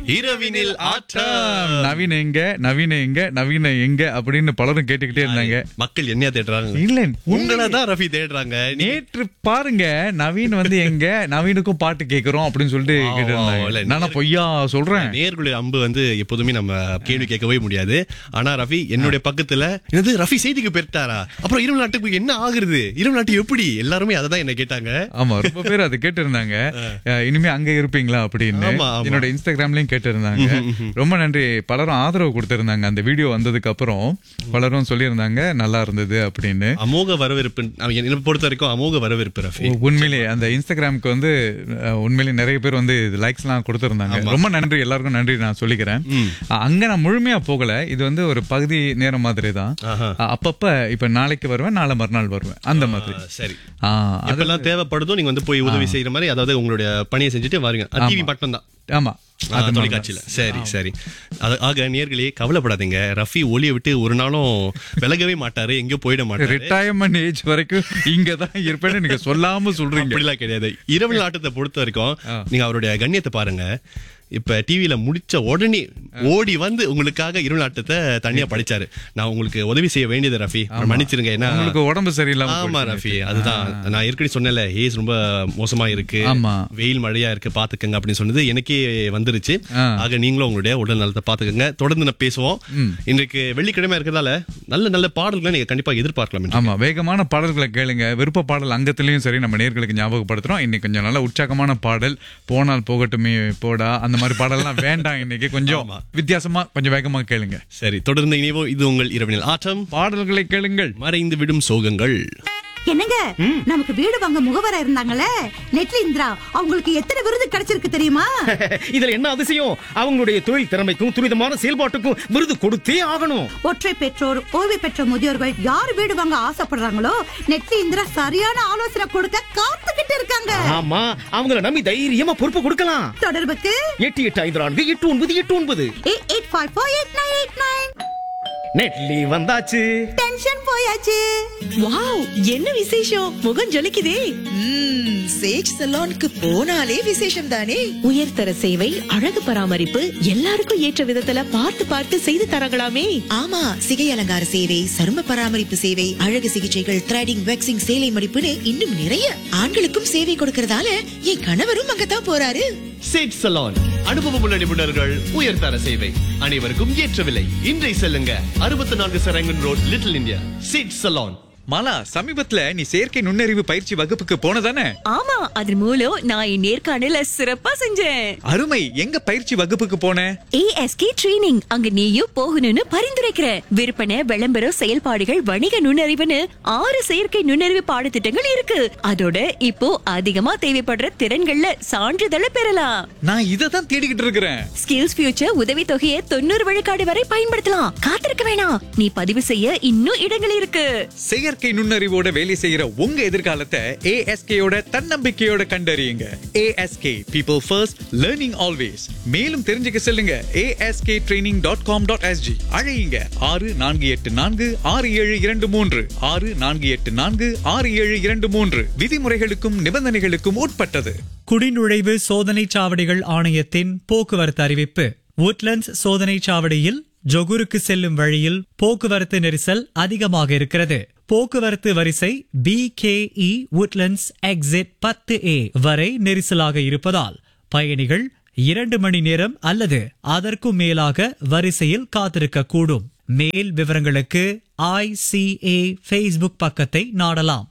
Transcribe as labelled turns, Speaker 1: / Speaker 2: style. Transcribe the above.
Speaker 1: இரவினில் ஆட்டம்
Speaker 2: நவீன எங்க நவீன எங்க நவீன எங்க அப்படின்னு பலரும் கேட்டுக்கிட்டே இருந்தாங்க
Speaker 1: மக்கள் என்னையா தேடுறாங்க
Speaker 2: இல்ல
Speaker 1: உங்களை தான் ரஃபி தேடுறாங்க நீ-
Speaker 2: நேற்று பாருங்க நவீன் வந்து எங்க நவீனுக்கும் பாட்டு கேக்குறோம் அப்படின்னு சொல்லிட்டு
Speaker 1: வா,
Speaker 2: கேட்டு
Speaker 1: வா,
Speaker 2: இருந்தாங்க
Speaker 1: இல்ல,
Speaker 2: நானா பொய்யா சொல்றேன்
Speaker 1: நேர்களுடைய அம்பு வந்து எப்போதுமே நம்ம கேள்வி கேட்கவே முடியாது ஆனா ரஃபி என்னுடைய பக்கத்துல என்னது ரஃபி செய்திக்கு பெற்றாரா அப்புறம் இரவு நாட்டுக்கு என்ன ஆகுறது இரவு நாட்டு எப்படி எல்லாருமே அதை தான் என்ன கேட்டாங்க
Speaker 2: ஆமா ரொம்ப பேர் அதை கேட்டு இருந்தாங்க இனிமே அங்க இருப்பீங்களா அப்படின்னு
Speaker 1: ஆமா, ஆமா.
Speaker 2: என்னோட இன்ஸ்டாகிராம்லயும் கேட்டு இருந்தாங்க ரொம்ப நன்றி பலரும் ஆதரவு கொடுத்திருந்தாங்க அந்த வீடியோ வந்ததுக்கு அப்புறம் பலரும் சொல்லியிருந்தாங்க நல்லா இருந்தது அப்படின்னு
Speaker 1: அமோக வரவேற்பு அவன் என்னை பொறுத்த வரைக்கும் அமோக வரவேற்பு ரஃபி
Speaker 2: உண்மையிலே அந்த இன்ஸ்டாகிராமுக்கு வந்து அஹ், உண்மையிலே நிறைய பேர் வந்து லைக்ஸ் எல்லாம் கொடுத்திருந்தாங்க ரொம்ப நன்றி எல்லாருக்கும் நன்றி நான் சொல்லிக்கிறேன் அஹ், அங்க நான் முழுமையா போகல இது வந்து ஒரு பகுதி நேரம் மாதிரி தான்
Speaker 1: ஆஹா.
Speaker 2: அஹ், அப்பப்ப இப்ப நாளைக்கு வருவேன் நாளை மறுநாள் வருவேன் அந்த மாதிரி
Speaker 1: ஆ, சரி
Speaker 2: ஆஹ் அது
Speaker 1: எப்பெல்லாம் தேவைப்படுதோ நீங்க வந்து போய் உதவி செய்யற மாதிரி அதாவது உங்களுடைய பணியை செஞ்சுட்டு வாருங்க டிவி மட்டும் தான்
Speaker 2: ஆமா
Speaker 1: அது தொலைக்காட்சியில சரி சரி அது ஆக நேர்களே கவலைப்படாதீங்க ரஃபி ஒளியை விட்டு ஒரு நாளும் விலகவே மாட்டாரு எங்கேயோ போயிட மாட்டாரு
Speaker 2: ரிட்டையர்மெண்ட் ஏஜ் வரைக்கும் இங்க தான் இருப்பேன்னு நீங்க சொல்லாம சொல்றீங்க
Speaker 1: அப்படிலாம் கிடையாது இரவு நாட்டத்தை பொறுத்த வரைக்கும் நீங்க அவருடைய கண்ணியத்தை பாருங்க இப்ப டிவில முடிச்ச உடனே ஓடி வந்து உங்களுக்காக இரவு நாட்டத்தை தனியா படிச்சாரு நான் உங்களுக்கு உதவி செய்ய வேண்டியது ரஃபி மன்னிச்சிருங்க ஏன்னா
Speaker 2: உங்களுக்கு உடம்பு சரியில்லாம
Speaker 1: ஆமா
Speaker 2: போயிடுச்சு.
Speaker 1: ரஃபி அதுதான் நான் ஏற்கனவே சொன்னேன்ல ஏஸ் ரொம்ப மோசமா இருக்கு
Speaker 2: ஆமா.
Speaker 1: வெயில் மழையா இருக்கு பாத்துக்கங்க அப்படின்னு சொன்னது எனக்கே வந்துருச்சு
Speaker 2: ஆ.
Speaker 1: ஆக நீங்களும் உங்களுடைய உடல் நலத்தை பாத்துக்கங்க தொடர்ந்து நான் பேசுவோம் இன்றைக்கு வெள்ளிக்கிழமை இருக்கிறதால நல்ல நல்ல பாடல்களை நீங்க கண்டிப்பா எதிர்பார்க்கலாம் என்று.
Speaker 2: ஆமா வேகமான பாடல்களை கேளுங்க விருப்ப பாடல் அங்கத்திலயும் சரி நம்ம நேர்களுக்கு ஞாபகப்படுத்துறோம் இன்னைக்கு கொஞ்சம் நல்ல உற்சாகமான பாடல் போனால் போகட்டுமே போடா அந்த மாதிரி பாடல்லாம் வேண்டாம் இன்னைக்கு கொஞ்சம் வித்தியாசமா கொஞ்சம் வேகமா கேளுங்க
Speaker 1: சரி தொடர்ந்து இனிவோ இது உங்கள் இரவினில் ஆட்டம்
Speaker 2: பாடல்களை கேளுங்கள்
Speaker 1: மறைந்து விடும் சோகங்கள்
Speaker 3: என்னங்க நமக்கு வீடு வாங்க முகவரா இருந்தாங்கல்ல நெட்லி இந்திரா அவங்களுக்கு எத்தனை விருது கிடைச்சிருக்கு தெரியுமா
Speaker 4: இதுல என்ன அதிசயம் அவங்களுடைய தொழில் திறமைக்கும் துரிதமான செயல்பாட்டுக்கும் விருது கொடுத்தே ஆகணும்
Speaker 3: ஒற்றை பெற்றோர் ஓய்வு பெற்ற முதியோர்கள் யார் வீடு வாங்க ஆசைப்படுறாங்களோ நெட்லி இந்திரா சரியான ஆலோசனை கொடுக்க காத்துக்கிட்டு இருக்காங்க
Speaker 4: ஆமா அவங்கள நம்பி தைரியமா பொறுப்பு கொடுக்கலாம்
Speaker 3: தொடர்புக்கு
Speaker 4: எட்டு எட்டு ஐந்து நான்கு எட்டு ஒன்பது எட்டு ஒன்பது
Speaker 3: eight eight five four eight nine eight nine
Speaker 4: நெட்லி வந்தாச்சு
Speaker 3: டென்ஷன் போயாச்சு
Speaker 5: வாவ் என்ன விசேஷம் முகம் ஜொலிக்குதே
Speaker 6: ம்ம், சேஜ் சலோனுக்கு போனாலே விசேஷம் தானே
Speaker 5: உயர்தர சேவை அழகு பராமரிப்பு எல்லாருக்கும் ஏற்ற விதத்துல பார்த்து பார்த்து செய்து தரங்களாமே
Speaker 6: ஆமா சிகை அலங்கார சேவை சரும பராமரிப்பு சேவை அழகு சிகிச்சைகள் த்ரெடிங் வேக்சிங் சேலை மடிப்புன்னு இன்னும் நிறைய ஆண்களுக்கும் சேவை கொடுக்கறதால என் கணவரும் அங்கதான் போறாரு
Speaker 1: சேட் சலான் அனுபவமுள்ள நிபுணர்கள் உயர்தர சேவை அனைவருக்கும் ஏற்ற விலை இன்றை செல்லுங்க அறுபத்தி நான்கு சரங்கன் ரோட் லிட்டில் இந்தியா சேட் சலான்
Speaker 2: மாலா சமீபத்துல நீ செயற்கை நுண்ணறிவு பயிற்சி வகுப்புக்கு போனதானே
Speaker 5: ஆமா அது மூலம் நான் என் நேர்காணல சிறப்பா செஞ்சேன்
Speaker 2: அருமை எங்க பயிற்சி வகுப்புக்கு போன
Speaker 5: ஏஎஸ்கே ட்ரெய்னிங் அங்க நீயும் போகணும்னு பரிந்துரைக்கிறேன் விற்பனை விளம்பரம் செயல்பாடுகள் வணிக நுண்ணறிவுன்னு ஆறு செயற்கை நுண்ணறிவு பாடத்திட்டங்கள் இருக்கு அதோட இப்போ அதிகமா தேவைப்படுற திறன்கள்ல சான்றிதழை பெறலாம்
Speaker 2: நான் இதை தான் தேடிக்கிட்டு இருக்கிறேன்
Speaker 5: ஸ்கில்ஸ் ஃபியூச்சர் உதவி தொகையை தொண்ணூறு விழுக்காடு வரை பயன்படுத்தலாம் காத்திருக்க வேணாம் நீ பதிவு செய்ய இன்னும் இடங்கள் இருக்கு
Speaker 2: செயற்கை நுண்ணறிவோட வேலை செய்யற உங்க எதிர்காலத்தை ஏஎஸ்கேயோட தன்னம்பிக்கையோட கண்டறியுங்க ASK people first learning always மேலும் தெரிஞ்சுக்க செல்லுங்க ASK training dot com dot SG அழையுங்க ஆறு நான்கு எட்டு நான்கு ஆறு ஏழு இரண்டு மூன்று ஆறு நான்கு எட்டு நான்கு ஆறு ஏழு இரண்டு மூன்று விதிமுறைகளுக்கும் நிபந்தனைகளுக்கும் உட்பட்டது
Speaker 7: குடிநுழைவு சோதனைச் சாவடிகள் ஆணையத்தின் போக்குவரத்து அறிவிப்பு உட்லண்ட்ஸ் சோதனைச் சாவடியில் ஜொகுருக்கு செல்லும் வழியில் போக்குவரத்து நெரிசல் அதிகமாக இருக்கிறது போக்குவரத்து வரிசை பி கேஇ உட்லண்ட்ஸ் எக்ஸிட் பத்து ஏ வரை நெரிசலாக இருப்பதால் பயணிகள் இரண்டு மணி நேரம் அல்லது அதற்கும் மேலாக வரிசையில் காத்திருக்க கூடும் மேல் விவரங்களுக்கு ஐசிஏ ஃபேஸ்புக் பக்கத்தை நாடலாம்